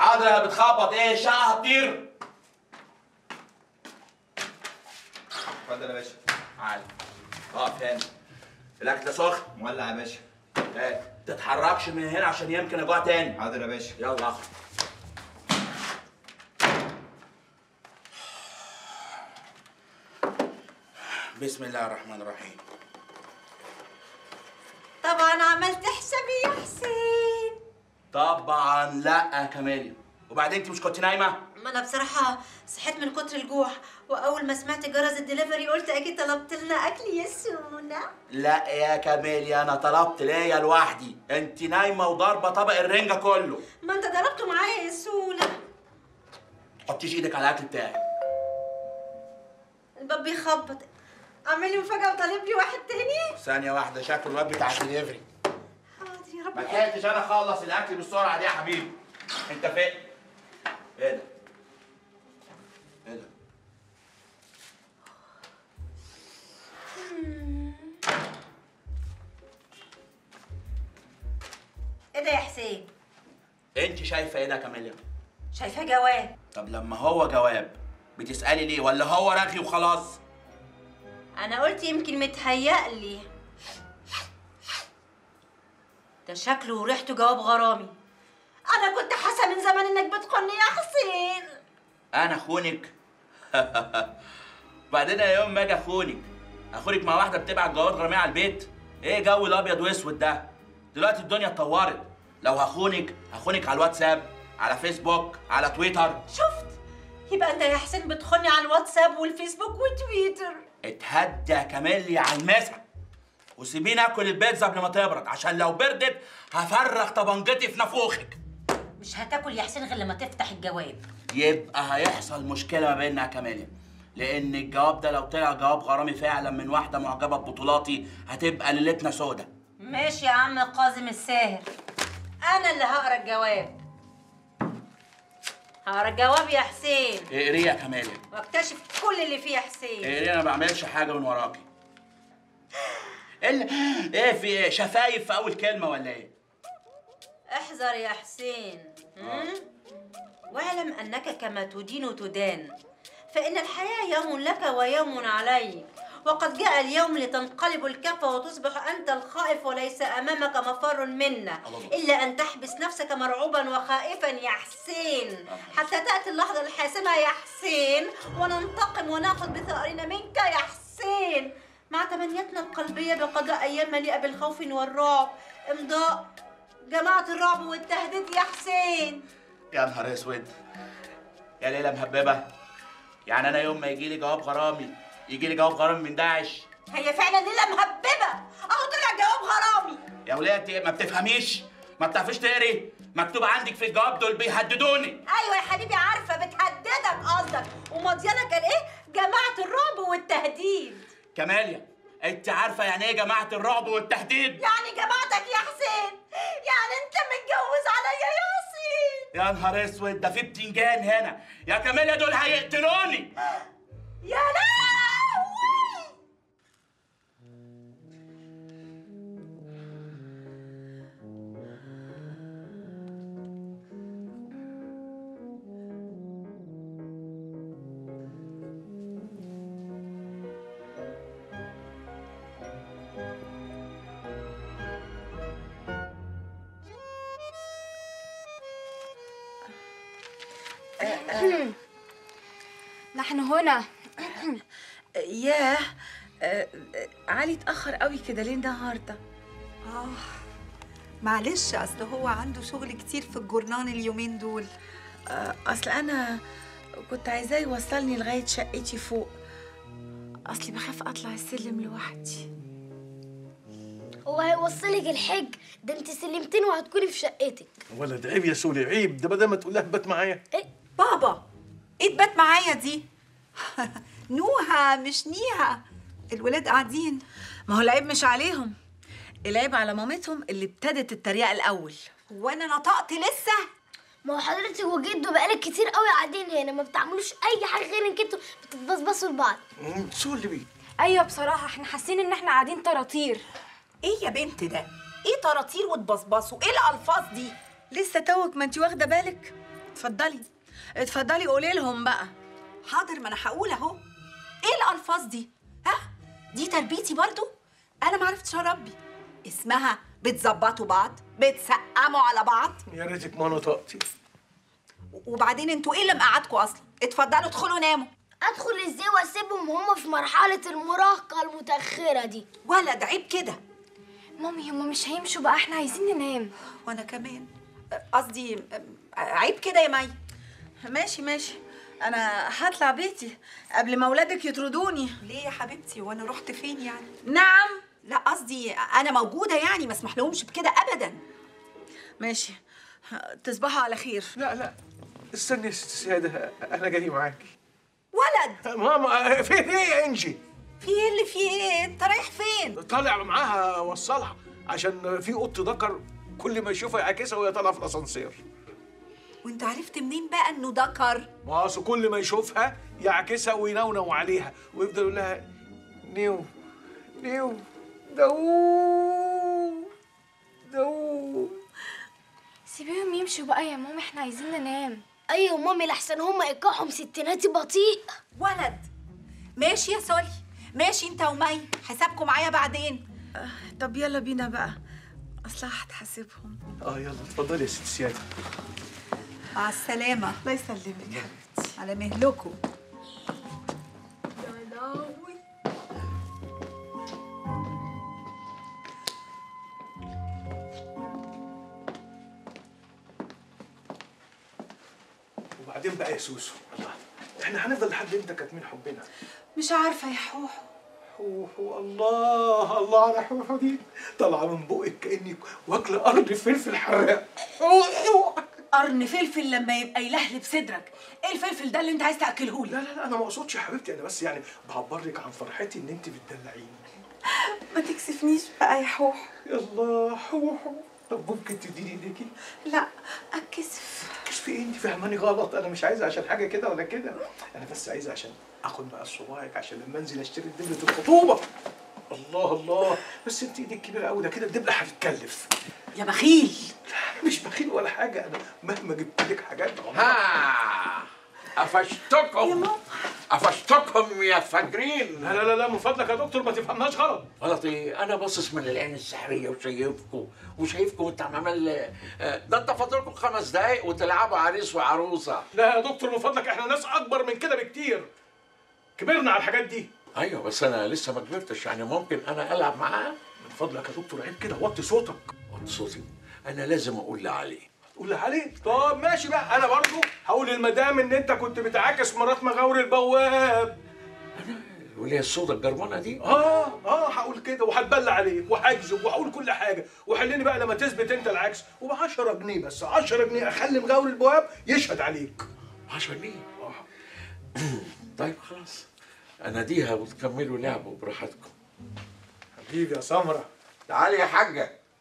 حاضر يا بتخبط ايه الشقه هتطير اتفضل يا باشا عادي اقف هنا الاكل ده سخن مولع يا باشا ايه تتحركش من هنا عشان يمكن اجوع تاني حاضر يا باشا يلا اخد بسم الله الرحمن الرحيم طبعا عملت حسابي يا حسين طبعا لا يا كاميليا وبعدين انت مش كنت نايمه ما انا بصراحة صحيت من كتر الجوع واول ما سمعت جرس الدليفري قلت اكيد طلبت لنا اكل يا سونا لا يا كاميليا انا طلبت ليا لوحدي انت نايمه وضاربه طبق الرنجه كله ما انت ضربته معايا يا سونا حطيش ايدك على الاكل بتاعي الباب بيخبط اعمل لي مفاجأة وطالب لي واحد تاني ثانيه واحده شكل الواد بتاع الدليفري حاضر يا رب ما لحقتش انا اخلص الاكل بالسرعه دي يا حبيبي انت فين ايه ده ايه ده ايه ده يا حسين انت شايفه ايه ده يا كاميليا شايفاه جواب طب لما هو جواب بتسالي ليه ولا هو رغي وخلاص انا قلت يمكن متهيألي ده شكله وريحته جواب غرامي انا كنت حاسه من زمان انك بتخوني يا حسين انا اخونك بعدين أنا يوم ما اجي اخونك اخونك مع واحده بتبعت جوابات غراميه على البيت ايه جو الابيض واسود ده دلوقتي الدنيا اتطورت لو هخونك هخونك على الواتساب على فيسبوك على تويتر شفت يبقى انت يا حسين بتخوني على الواتساب والفيسبوك وتويتر اتهدى يا كاميليا على المسا وسيبيني اكل البيتزا قبل ما تبرد عشان لو بردت هفرغ طبنجتي في نافوخك مش هتاكل يا حسين غير لما تفتح الجواب يبقى هيحصل مشكله ما بيننا يا كاميليا لان الجواب ده لو طلع جواب غرامي فعلا من واحده معجبه ببطولاتي هتبقى ليلتنا سودا ماشي يا عم قاسم الساهر انا اللي هقرا الجواب هقرا الجواب يا حسين اقري يا كاميليا واكتشف كل اللي فيه يا حسين اقري انا ما بعملش حاجه من وراكي ايه ال- ايه في ايه شفايف في اول كلمه ولا ايه احذر يا حسين مم؟ واعلم انك كما تدين تدان فان الحياه يوم لك ويوم عليك وقد جاء اليوم لتنقلب الكفة وتصبح أنت الخائف وليس أمامك مفر منا إلا أن تحبس نفسك مرعوبا وخائفا يا حسين حتى تأتي اللحظة الحاسمة يا حسين وننتقم ونأخذ بثأرنا منك يا حسين مع تمنياتنا القلبية بقضاء أيام مليئة بالخوف والرعب إمضاء جماعة الرعب والتهديد يا حسين يا نهار اسود يا ليله مهببه يعني انا يوم ما يجي لي جواب غرامي يجي لي جواب غرامي من داعش هي فعلا ليلة مهببة أهو طلع جواب غرامي يا ولاد ما بتفهميش ما بتعرفيش تقري مكتوب عندك في الجواب دول بيهددوني أيوة يا حبيبي عارفة بتهددك قصدك ومضيانة كان إيه؟ جماعة الرعب والتهديد كماليا انت عارفه يعني ايه جماعه الرعب والتهديد يعني جماعتك يا حسين يعني أنت متجوز عليا يا حسين يا نهار اسود ده في بتنجان هنا يا كماليا دول هيقتلوني يا لهوي نحن هنا ياه آه، آه، علي اتأخر قوي كده ليه النهارده؟ آه معلش أصل هو عنده شغل كتير في الجورنان اليومين دول آه، أصل أنا كنت عايزاه يوصلني لغاية شقتي فوق أصلي بخاف أطلع السلم لوحدي هو هيوصلك الحج ده انت سلمتين وهتكوني في شقتك ولد عيب يا سولي عيب ده بدل ما تقول لها بات معايا بابا إيه تبات معايا دي نوها مش نيها الولاد قاعدين ما هو العيب مش عليهم العيب على مامتهم اللي ابتدت التريقة الأول وأنا نطقت لسه ما هو حضرتك وجده بقالك كتير قوي قاعدين هنا ما بتعملوش اي حاجه غير انك انتوا بتتبصبصوا لبعض مم، سولي ايوه بصراحه احنا حاسين ان احنا قاعدين طراطير إيه يا بنت ده؟ إيه طراطير وتبصبصوا؟ إيه الألفاظ دي؟ لسه توك ما انت واخدة بالك اتفضلي اتفضلي قولي لهم بقى حاضر ما انا هقول اهو ايه الالفاظ دي ها دي تربيتي برضو انا ما عرفتش اربي اسمها بتظبطوا بعض بتسقموا على بعض يا ريتك ما نطقتي وبعدين انتوا ايه اللي مقعدكوا اصلا اتفضلوا ادخلوا ناموا ادخل ازاي واسيبهم هما في مرحله المراهقه المتاخره دي ولد عيب كده مامي هما مش هيمشوا بقى احنا عايزين ننام وانا كمان قصدي عيب كده يا مي ماشي ماشي انا هطلع بيتي قبل ما اولادك يطردوني ليه يا حبيبتي وانا رحت فين يعني نعم لا قصدي انا موجوده يعني ما اسمح لهمش بكده ابدا ماشي تصبحوا على خير لا لا استني يا ست سيادة أنا جاي معاكي ولد ماما فين إيه يا إنجي؟ في ايه اللي في ايه انت رايح فين طالع معاها وصلها عشان في قط ذكر كل ما يشوفها يعاكسها وهي طالعة في الأسانسير وانت عرفت منين بقى انه ذكر ما أصل كل ما يشوفها يعاكسها وينونو عليها ويفضل يقول لها نيو نيو داوود داوود سيبيهم يمشوا بقى يا مامي احنا عايزين ننام ايوه مامي لحسن هما ايقاعهم ستيناتي بطيء ولد ماشي يا سولي ماشي انت ومي حسابكم معايا بعدين طب يلا بينا بقى اصلا هتحاسبهم اه يلا اتفضلي يا ست سيادة مع السلامه الله يسلمك يا حبيبتي على مهلكم وبعدين بقى يا سوسو الله احنا هنفضل لحد امتى كاتمين حبنا مش عارفه يا حوحو حوحو الله الله على حوحو دي طالعه من بقك كانك واكله قرن فلفل حراق حوحو قرن فلفل لما يبقى يلهلب صدرك ايه الفلفل ده اللي انت عايز تاكله لا لا لا انا ما اقصدش يا حبيبتي انا بس يعني بعبر لك عن فرحتي ان انت بتدلعيني ما تكسفنيش بقى يا حوحو يا الله حوحو طب ممكن تديني ايديكي لا اتكسف مش في إيه؟ انت فاهماني غلط انا مش عايزه عشان حاجه كده ولا كده انا بس عايزه عشان اخد بقى صباعك عشان لما انزل اشتري دبله الخطوبه الله الله بس انت ايدك كبيره قوي ده كده الدبله هتتكلف يا بخيل لا مش بخيل ولا حاجه انا مهما جبت لك حاجات عمرها ها قفشتكم قفشتكم يا فاجرين لا لا لا لا من فضلك يا دكتور ما تفهمناش غلط غلط ايه انا باصص من العين السحريه وشايفكم وشايفكم انت عمال آه، ده انت فاضلكم خمس دقايق وتلعبوا عريس وعروسه لا يا دكتور من فضلك احنا ناس اكبر من كده بكتير كبرنا على الحاجات دي ايوه بس انا لسه ما كبرتش يعني ممكن انا العب معاه من فضلك يا دكتور عيب كده وطي صوتك وطي صوتي انا لازم اقول لعلي تقول لي عليه طب ماشي بقى انا برضو هقول للمدام ان انت كنت بتعاكس مرات مغاور البواب الوليه السوداء الجرمانه دي اه اه هقول كده وهتبلى عليك وهكذب وهقول كل حاجه وحلني بقى لما تثبت انت العكس وب 10 جنيه بس 10 جنيه اخلي مغاور البواب يشهد عليك 10 جنيه طيب خلاص اناديها وتكملوا لعبوا براحتكم حبيبي يا سمره تعالي يا حاجه